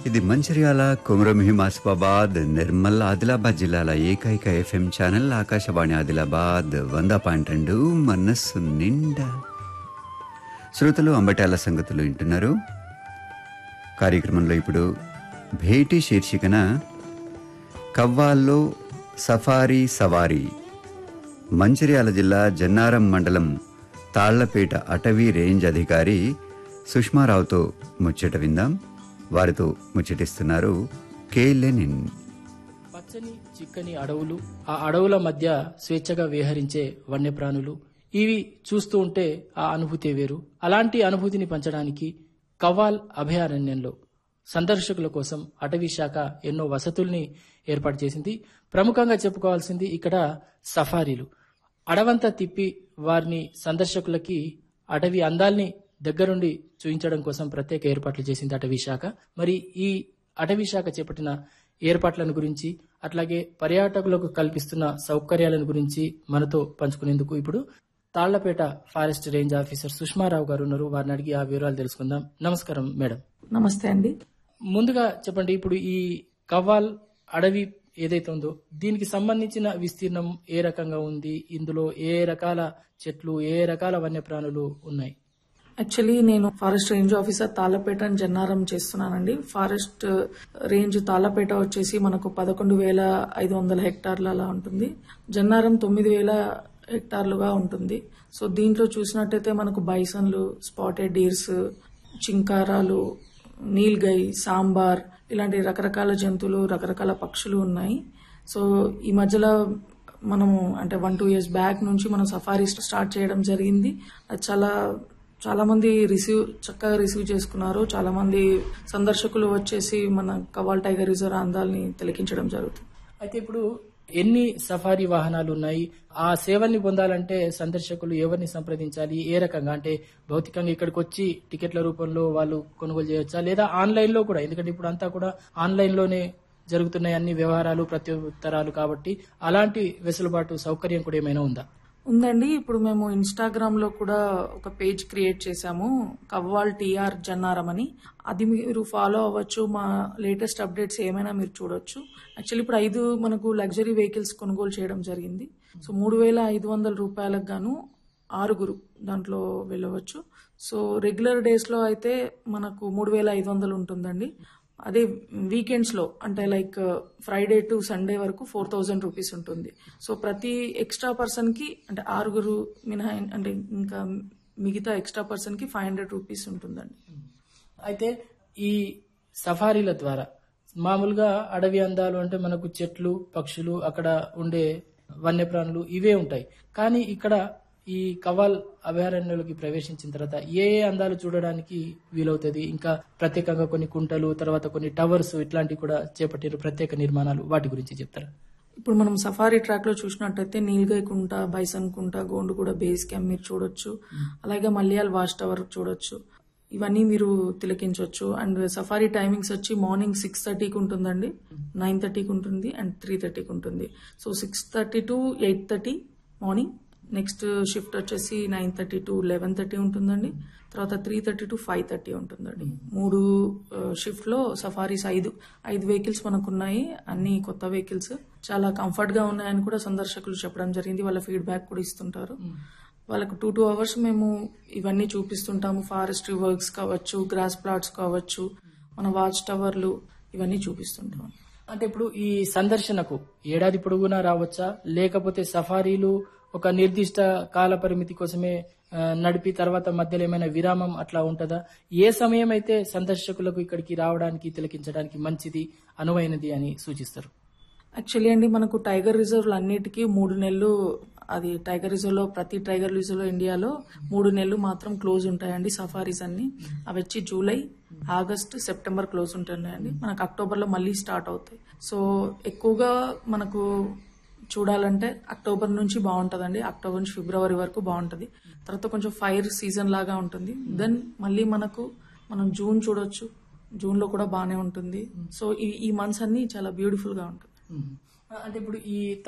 ఇది మంచిర్యాల కుమ్రమిహిం ఆసిఫాబాద్ నిర్మల్ ఆదిలాబాద్ జిల్లాల ఏకైక ఎఫ్ఎం ఛానల్ ఆకాశవాణి ఆదిలాబాద్ వంద పాయింట్ రెండు మనస్సు నిండా శ్రోతలు అంబటాల సంగతులు వింటున్నారు కార్యక్రమంలో ఇప్పుడు భేటీ శీర్షికన కవ్వాల్లో సఫారీ సవారీ మంచిర్యాల జిల్లా జన్నారం మండలం తాళ్లపేట అటవీ రేంజ్ అధికారి సుష్మారావుతో ముచ్చట విందాం వారితో ముచ్చటిస్తున్నారు కే లెనిన్ పచ్చని చిక్కని అడవులు ఆ అడవుల మధ్య స్వేచ్ఛగా విహరించే వన్యప్రాణులు ఇవి చూస్తూ ఉంటే ఆ అనుభూతి వేరు అలాంటి అనుభూతిని పంచడానికి కవ్వాల్ అభయారణ్యంలో సందర్శకుల కోసం అటవీ శాఖ ఎన్నో వసతుల్ని ఏర్పాటు చేసింది ప్రముఖంగా చెప్పుకోవాల్సింది ఇక్కడ సఫారీలు అడవంతా తిప్పి వారిని సందర్శకులకి అటవీ అందాల్ని దగ్గరుండి చూపించడం కోసం ప్రత్యేక ఏర్పాట్లు చేసింది అటవీ శాఖ మరి ఈ అటవీ శాఖ చేపట్టిన ఏర్పాట్లను గురించి అట్లాగే పర్యాటకులకు కల్పిస్తున్న సౌకర్యాలను గురించి మనతో పంచుకునేందుకు ఇప్పుడు Tallapeta forest range officer Sushmarao garu ఉన్నారు వారిని అడిగి ఆ వివరాలు తెలుసుకుందాం నమస్కారం మేడం నమస్తే అండి ముందుగా చెప్పండి ఇప్పుడు ఈ కవ్వాల్ అడవి ఏదైతే ఉందో దీనికి సంబంధించిన విస్తీర్ణం ఏ రకంగా ఉంది ఇందులో ఏ రకాల చెట్లు ఏ రకాల వన్యప్రాణులు ఉన్నాయి యాక్చువల్లీ నేను ఫారెస్ట్ రేంజ్ ఆఫీసర్ తాళ్లపేట అని జన్నారం చేస్తున్నానండి ఫారెస్ట్ రేంజ్ తాళ్లపేట వచ్చేసి మనకు పదకొండు వేల ఐదు వందల హెక్టార్ల అలా ఉంటుంది జన్నారం తొమ్మిది వేల హెక్టార్లుగా ఉంటుంది సో దీంట్లో చూసినట్టయితే మనకు బైసన్లు స్పాటెడ్ డీర్స్ చింకారాలు నీల్గై సాంబార్ ఇలాంటి రకరకాల జంతువులు రకరకాల పక్షులు ఉన్నాయి సో ఈ మధ్యలో మనము అంటే వన్ టూ ఇయర్స్ బ్యాక్ నుంచి మనం సఫారీ స్టార్ట్ చేయడం జరిగింది అది చాలా చాలా మంది రిసీవ్ చక్కగా రిసీవ్ చేసుకున్నారు చాలా మంది సందర్శకులు వచ్చేసి మన కవాల్ టైగర్ రిజర్వ్ అందాల్ని తిలకించడం జరుగుతుంది అయితే ఇప్పుడు ఎన్ని సఫారీ వాహనాలు ఉన్నాయి ఆ సేవల్ని పొందాలంటే సందర్శకులు ఎవరిని సంప్రదించాలి ఏ రకంగా అంటే భౌతికంగా ఇక్కడికి వచ్చి టికెట్ల రూపంలో వాళ్ళు కొనుగోలు చేయొచ్చా లేదా ఆన్లైన్ లో కూడా ఎందుకంటే ఇప్పుడు అంతా కూడా ఆన్లైన్ లోనే జరుగుతున్నాయి అన్ని వ్యవహారాలు ప్రత్యుత్తరాలు కాబట్టి అలాంటి వెసులుబాటు సౌకర్యం కూడా ఏమైనా ఉందా ఉందండి ఇప్పుడు మేము ఇన్స్టాగ్రామ్ లో కూడా ఒక పేజ్ క్రియేట్ చేశాము కవ్వాల్ టీఆర్ జన్నారం అని అది మీరు ఫాలో అవ్వచ్చు మా లేటెస్ట్ అప్డేట్స్ ఏమైనా మీరు చూడొచ్చు యాక్చువల్లీ ఇప్పుడు ఐదు మనకు లగ్జరీ వెహికల్స్ కొనుగోలు చేయడం జరిగింది సో మూడు వేల ఐదు వందల రూపాయలకు గాను ఆరుగురు దాంట్లో వెళ్ళవచ్చు సో రెగ్యులర్ డేస్ లో అయితే మనకు మూడు వేల ఐదు వందలు ఉంటుందండి అదే వీకెండ్స్ లో అంటే లైక్ ఫ్రైడే టు సండే వరకు ఫోర్ థౌజండ్ రూపీస్ ఉంటుంది సో ప్రతి ఎక్స్ట్రా పర్సన్ కి అంటే ఆరుగురు మినహా అంటే ఇంకా మిగతా ఎక్స్ట్రా పర్సన్ కి ఫైవ్ హండ్రెడ్ రూపీస్ ఉంటుందండి అయితే ఈ సఫారీల ద్వారా మామూలుగా అడవి అందాలు అంటే మనకు చెట్లు పక్షులు అక్కడ ఉండే వన్యప్రాణులు ఇవే ఉంటాయి కానీ ఇక్కడ ఈ కవాల్ అభయారణ్యంలోకి ప్రవేశించిన తర్వాత ఏ ఏ అందాలు చూడడానికి వీలవుతుంది ఇంకా ప్రత్యేకంగా కొన్ని కుంటలు తర్వాత కొన్ని టవర్స్ ఇట్లాంటివి కూడా చేపట్టారు ప్రత్యేక నిర్మాణాలు వాటి గురించి చెప్తారా ఇప్పుడు మనం సఫారీ ట్రాక్ లో చూసినట్టయితే నీల్గై కుంట బైసన్ కుంట గోండుగూడ బేస్ క్యాంప్ మీరు చూడొచ్చు అలాగే మలయాళ వాచ్ టవర్ చూడొచ్చు ఇవన్నీ మీరు తిలకించవచ్చు అండ్ సఫారీ టైమింగ్స్ వచ్చి మార్నింగ్ సిక్స్ థర్టీకి ఉంటుందండి నైన్ థర్టీకి ఉంటుంది అండ్ త్రీ థర్టీకి ఉంటుంది so six thirty to eight thirty morning next shift వచ్చేసి nine thirty to eleven thirty ఉంటుందండి తర్వాత three thirty to five thirty ఉంటుందండి మూడు షిఫ్ట్ లో సఫారీస్ ఐదు ఐదు వెహికల్స్ మనకు ఉన్నాయి అన్ని కొత్త వెహికల్స్ చాలా కంఫర్ట్ గా ఉన్నాయని కూడా సందర్శకులు చెప్పడం జరిగింది వాళ్ళ ఫీడ్బ్యాక్ కూడా ఇస్తుంటారు వాళ్ళకు టూ టూ అవర్స్ మేము ఇవన్నీ చూపిస్తుంటాము ఫారెస్ట్రీ వర్క్స్ కావచ్చు గ్రాస్ ప్లాట్స్ కావచ్చు మన వాచ్ టవర్లు ఇవన్నీ చూపిస్తుంటాం అంటే ఇప్పుడు ఈ సందర్శనకు ఏడాది పొడుగునా రావచ్చా లేకపోతే సఫారీలు ఒక నిర్దిష్ట కాల పరిమితి కోసమే ఆ, నడిపి తర్వాత మధ్యలో ఏమైనా విరామం అట్లా ఉంటుందా ఏ సమయం అయితే సందర్శకులకు ఇక్కడికి రావడానికి తిలకించడానికి మంచిది అనువైనది అని సూచిస్తారు యాక్చువల్లీ అండి మనకు టైగర్ రిజర్వ్లు అన్నిటికీ మూడు నెలలు అది టైగర్ రిజర్వ్ లో ప్రతి టైగర్ రిజర్వ్ లో ఇండియాలో మూడు నెలలు మాత్రం క్లోజ్ ఉంటాయండి సఫారీస్ అన్ని అవి వచ్చి జూలై ఆగస్ట్ సెప్టెంబర్ క్లోజ్ ఉంటున్నాయండి మనకు అక్టోబర్ లో మళ్ళీ స్టార్ట్ అవుతాయి సో ఎక్కువగా మనకు చూడాలంటే అక్టోబర్ నుంచి బాగుంటదండి అక్టోబర్ నుంచి ఫిబ్రవరి వరకు బాగుంటది తర్వాత కొంచెం ఫైర్ సీజన్ లాగా ఉంటుంది దెన్ మళ్ళీ మనకు మనం జూన్ చూడొచ్చు జూన్ లో కూడా బాగానే ఉంటుంది సో ఈ ఈ మంత్స్ అన్ని చాలా బ్యూటిఫుల్ గా ఉంటుంది అంటే ఇప్పుడు ఈ